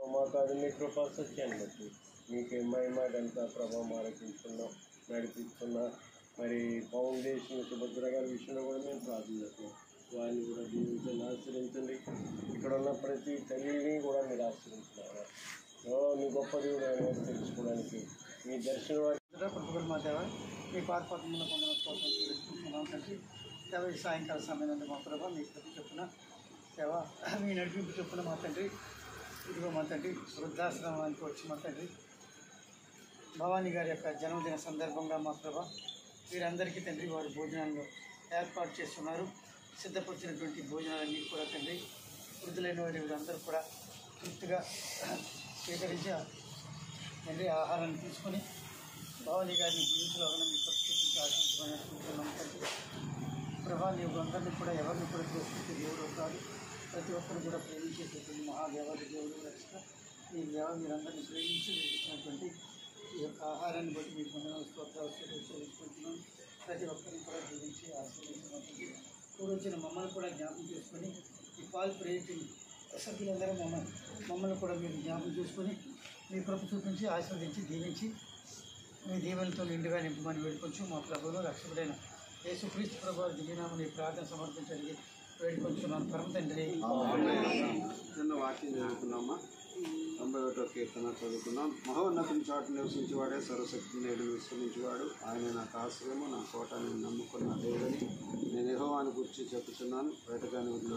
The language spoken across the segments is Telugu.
మాకు అది మీ కృపా సత్యాన్ని బట్టి మీకు మహిమ గంట ప్రభావం ఆరోపించుకున్నాం నడిపిస్తున్నా మరి ఫౌండేషన్ సుభద్ర గారి విషయంలో కూడా మేము ప్రార్థిస్తున్నాం వారిని కూడా దీవించండి ఆశ్రయించండి ఇక్కడ ఉన్న ప్రతి తల్లిని కూడా మీరు ఆశ్రయించినారు ఓ నీ గొప్ప దేవుడు ఆయన తెలుసుకోవడానికి మీ దర్శనం మొదట కృపగల మా దేవ మీ పాద పద్మలో పొందిన స్తోత్రం చెల్లిస్తున్నాం తండ్రి దేవ ఈ సాయంకాల సమయంలో మా ప్రభావ మీ కృప చొప్పున దేవ మీ నడిపింపు చొప్పున మా తండ్రి ఇదిగో మా తండ్రి వృద్ధాశ్రమానికి వచ్చి మా తండ్రి భవానీ గారి యొక్క జన్మదిన సందర్భంగా మా ప్రభా వీరందరికీ తండ్రి వారి భోజనాలను ఏర్పాటు చేస్తున్నారు సిద్ధపరిచినటువంటి భోజనాలన్నీ కూడా తండ్రి వృద్ధులైన వారి వీరందరూ కూడా తృప్తిగా స్వీకరించి తండ్రి ఆహారాన్ని తీసుకొని భవానీ గారిని జీవితంలో మీ పరిస్థితికి ఆశించమని అనుకుంటున్నాం తండ్రి ప్రభా నీవు అందరినీ కూడా ఎవరిని కూడా ద్వేషించే దేవుడు కాదు ప్రతి ఒక్కరు కూడా ప్రేమించేటటువంటి మహాదేవాది దేవుడు రక్షణ ఈ దేవ మీరందరినీ ప్రేమించి మీరు ఇచ్చినటువంటి ఈ యొక్క ఆహారాన్ని బట్టి మీకు వందనాలు స్తోత్రాలు చెల్లించుకుంటున్నాం ప్రతి ఒక్కరిని కూడా జీవించి ఆశీర్వదించినటువంటి ఇప్పుడు వచ్చిన మమ్మల్ని కూడా జ్ఞాపకం చేసుకొని ఈ పాలు ప్రేమించి సభ్యులందరూ మమ్మల్ని మమ్మల్ని కూడా మీరు జ్ఞాపకం చేసుకొని మీ కృప చూపించి ఆశీర్వదించి దీవించి మీ దీవెనతో నిండుగా నింపమని వేడుకొచ్చు మా ప్రభువులు రక్షకుడైన యేసుక్రీస్తు ప్రభు దిగినామని ప్రార్థన సమర్పించడానికి వేడుకొంచున్నాను పరమ తండ్రి చిన్న వాక్యం చదువుకున్నామా తొంభై ఒకటో కీర్తన చదువుకున్నాం మహోన్నతుని చాటు నివసించేవాడే సర్వశక్తి నేడు విశ్రమించేవాడు ఆయన నాకు ఆశ్రయము నా కోట నేను నమ్ముకున్న దేవుడని నేను యెహోవాని గురించి చెప్పుచున్నాను వేటగాని ఊరిలో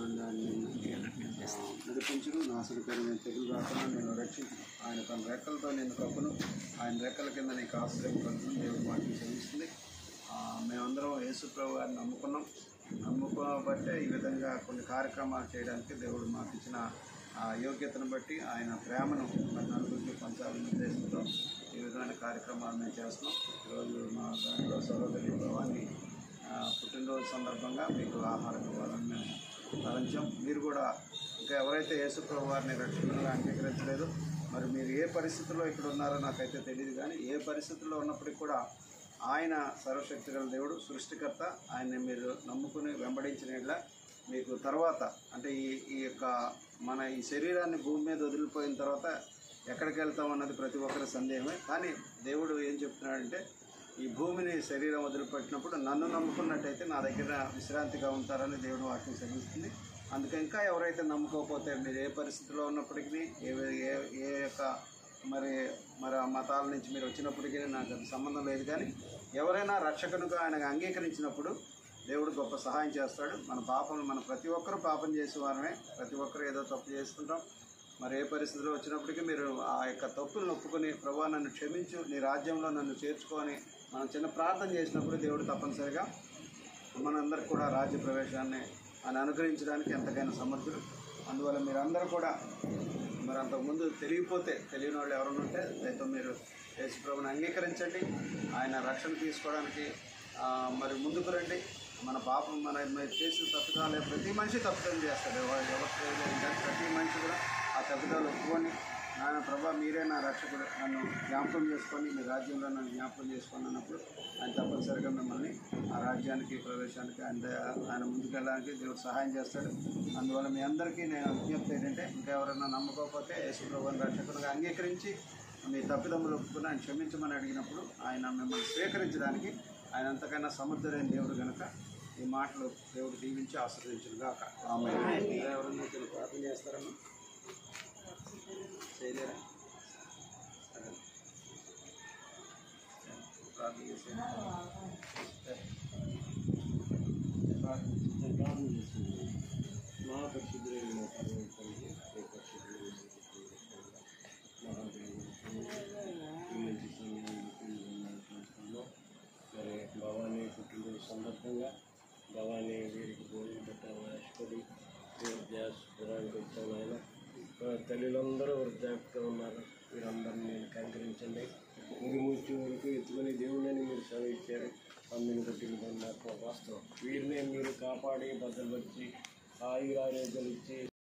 నడిపించును నాశనకరమైన తెగులు రాకుండా నేను రక్షించును ఆయన తన రెక్కలతో నేను కప్పును ఆయన రెక్కల కింద నీకు ఆశ్రయం కలుగును దేవుడు వాటిని చదివిస్తుంది ఆ, మేమందరం యేసు ప్రభు గారిని నమ్ముకున్నాం నమ్ముకోబట్టే ఈ విధంగా కొన్ని కార్యక్రమాలు చేయడానికి దేవుడు మాకు ఇచ్చిన ఆ యోగ్యతను బట్టి ఆయన ప్రేమను మరి నలుగురికి పంచాలని ఉద్దేశంతో ఈ విధమైన కార్యక్రమాలు మేము చేస్తున్నాం ఈరోజు మా దాంట్లో సహోదరి భవాన్ని ఆ, పుట్టినరోజు సందర్భంగా మీకు ఆహారం ఇవ్వాలని మేము తలంచాం మీరు కూడా ఇంకా ఎవరైతే యేసు ప్రభు వారిని రక్షకులుగా అంగీకరించలేదు మరి మీరు ఏ పరిస్థితుల్లో ఇక్కడ ఉన్నారో నాకైతే తెలియదు కానీ ఏ పరిస్థితుల్లో ఉన్నప్పటికీ కూడా ఆయన సర్వశక్తి గల దేవుడు సృష్టికర్త ఆయన్ని మీరు నమ్ముకుని వెంబడించిన యెడల మీకు తర్వాత అంటే ఈ ఈ యొక్క మన ఈ శరీరాన్ని భూమి మీద వదిలిపోయిన తర్వాత ఎక్కడికి వెళ్తాం అన్నది ప్రతి ఒక్కరి సందేహమే కానీ దేవుడు ఏం చెప్తున్నాడంటే ఈ భూమిని శరీరం వదిలిపెట్టినప్పుడు నన్ను నమ్ముకున్నట్టయితే నా దగ్గర విశ్రాంతిగా ఉంటారని దేవుడు వాక్యం చదివిస్తుంది అందుకే ఇంకా ఎవరైతే నమ్ముకోకపోతే మీరు ఏ పరిస్థితిలో ఉన్నప్పటికీ ఏ ఏ ఏ యొక్క మరి మరి ఆ మతాల నుంచి మీరు వచ్చినప్పటికీ నాకు అది సంబంధం లేదు కానీ ఎవరైనా రక్షకునిగా ఆయన అంగీకరించినప్పుడు దేవుడు గొప్ప సహాయం చేస్తాడు మన పాపం మన ప్రతి ఒక్కరూ పాపం చేసేవారమే ప్రతి ఒక్కరు ఏదో తప్పు చేస్తుంటాం మరి ఏ పరిస్థితిలో వచ్చినప్పటికీ మీరు ఆ యొక్క తప్పులను ఒప్పుకొని ప్రభా నన్ను క్షమించు నీ రాజ్యంలో నన్ను చేర్చుకొని మనం చిన్న ప్రార్థన చేసినప్పుడు దేవుడు తప్పనిసరిగా మనందరికి కూడా రాజ్య ప్రవేశాన్ని ఆయన అనుగ్రహించడానికి ఎంతకైనా సమర్థుడు అందువల్ల మీరందరూ కూడా మరి అంతకుముందు తెలియకపోతే తెలియని వాళ్ళు ఎవరైనా ఉంటే దయతో మీరు యేసుప్రభుని అంగీకరించండి ఆయన రక్షణ తీసుకోవడానికి ఆ, మరి ముందుకు రండి మన పాపం మన మీరు చేసిన తప్పిదాలు ప్రతి మనిషి తప్పిదం చేస్తాడు ఎవరు ఎవరు చేయలేదు కానీ ప్రతి మనిషి కూడా ఆ తప్పిదాలు ఒప్పుకొని నాయన ప్రభా మీరే నా రక్షకుడు నన్ను జ్ఞాపకం చేసుకొని మీ రాజ్యంలో నన్ను జ్ఞాపకం చేసుకొని అన్నప్పుడు ఆయన తప్పనిసరిగా మిమ్మల్ని ఆ రాజ్యానికి ప్రవేశానికి ఆయన దయ- ఆయన ముందుకెళ్ళడానికి దేవుడు సహాయం చేస్తాడు అందువల్ల మీ అందరికీ నేను విజ్ఞప్తి ఏంటంటే ఇంకెవరైనా నమ్మకపోతే యేసు ప్రభుని రక్షకుడిగా అంగీకరించి మీ తప్పిదమ్ములు ఒప్పుకుని ఆయన క్షమించమని అడిగినప్పుడు ఆయన మిమ్మల్ని స్వీకరించడానికి ఆయన అంతకైనా సమర్థుడైన దేవుడు కనుక ఈ మాటలు దేవుడు దీవించి ఆశ్రయించును గాక ఆమె ఎవరైనా వచ్చి ప్రార్థన చేస్తారమ్మా చేయలేరా సరే ప్రార్థన చేసేయండి ప్రార్థన ప్రార్థన చేస్తుంది మా పరిశుద్ధులైన మా పరమేశ్వరుడు, మీ పరిశుద్ధులైన మహాదేవుడు, ఈ మంచి సమయానికి వందనాలు తెలుపుతున్నాం. మరి భవానీ పుట్టినరోజు సందర్భంగా భవానీ వీరికి భోజనం పెట్టాలని ఆశపడి వృద్ధాశ్వరానికి వచ్చాను ఆయన ఆ, తల్లులందరూ వృద్ధాప్తితో ఉన్నారు వీరందరినీ నేను కంకరించండి ముగిముచ్చి వరకు ఎత్తుకుని దేవుళ్ళని మీరు సెలవిచ్చారు అమ్మిని కొట్టిన నాకు వాస్తవం వీరినే మీరు కాపాడి భద్రపరిచి ఆయురారోగ్యాలు ఇచ్చి